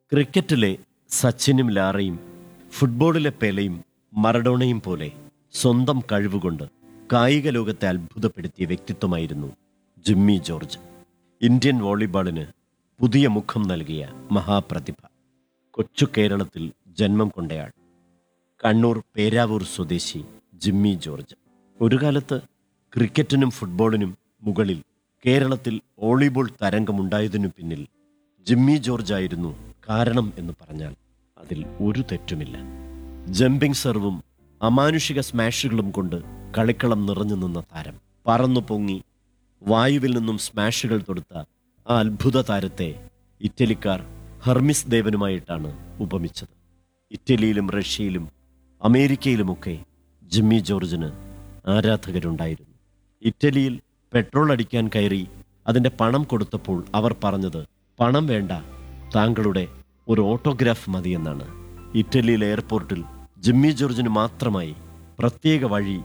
ക്രിക്കറ്റിലെ സച്ചിനും ലാറയും ഫുട്ബോളിലെ പെലയും മറഡോണയും പോലെ സ്വന്തം കഴിവുകൊണ്ട് കായിക ലോകത്തെ അത്ഭുതപ്പെടുത്തിയ വ്യക്തിത്വമായിരുന്നു ജിമ്മി ജോർജ് ഇന്ത്യൻ വോളിബോളിന് പുതിയ മുഖം നൽകിയ മഹാപ്രതിഭ കൊച്ചു കേരളത്തിൽ ജന്മം കൊണ്ടയാൾ കണ്ണൂർ പേരാവൂർ സ്വദേശി ജിമ്മി ജോർജ് ഒരു കാലത്ത് ക്രിക്കറ്റിനും ഫുട്ബോളിനും മുകളിൽ കേരളത്തിൽ വോളിബോൾ തരംഗമുണ്ടായതിനു പിന്നിൽ ജിമ്മി ജോർജ് ആയിരുന്നു കാരണം എന്ന് പറഞ്ഞാൽ അതിൽ ഒരു തെറ്റുമില്ല ജമ്പിംഗ് സെർവും അമാനുഷിക സ്മാഷുകളും കൊണ്ട് കളിക്കളം നിറഞ്ഞു നിന്ന താരം പറന്നു പൊങ്ങി വായുവിൽ നിന്നും സ്മാഷുകൾ തൊടുത്ത ആ അത്ഭുത താരത്തെ ഇറ്റലിക്കാർ ഹെർമിസ് ദേവനുമായിട്ടാണ് ഉപമിച്ചത് ഇറ്റലിയിലും റഷ്യയിലും അമേരിക്കയിലുമൊക്കെ ജിമ്മി ജോർജിന് ആരാധകരുണ്ടായിരുന്നു ഇറ്റലിയിൽ പെട്രോൾ അടിക്കാൻ കയറി അതിന്റെ പണം കൊടുത്തപ്പോൾ അവർ പറഞ്ഞത് പണം വേണ്ട താങ്കളുടെ ഒരു ഓട്ടോഗ്രാഫ് മതിയെന്നാണ് ഇറ്റലിയിലെ എയർപോർട്ടിൽ ജിമ്മി ജോർജിന് മാത്രമായി പ്രത്യേക വഴി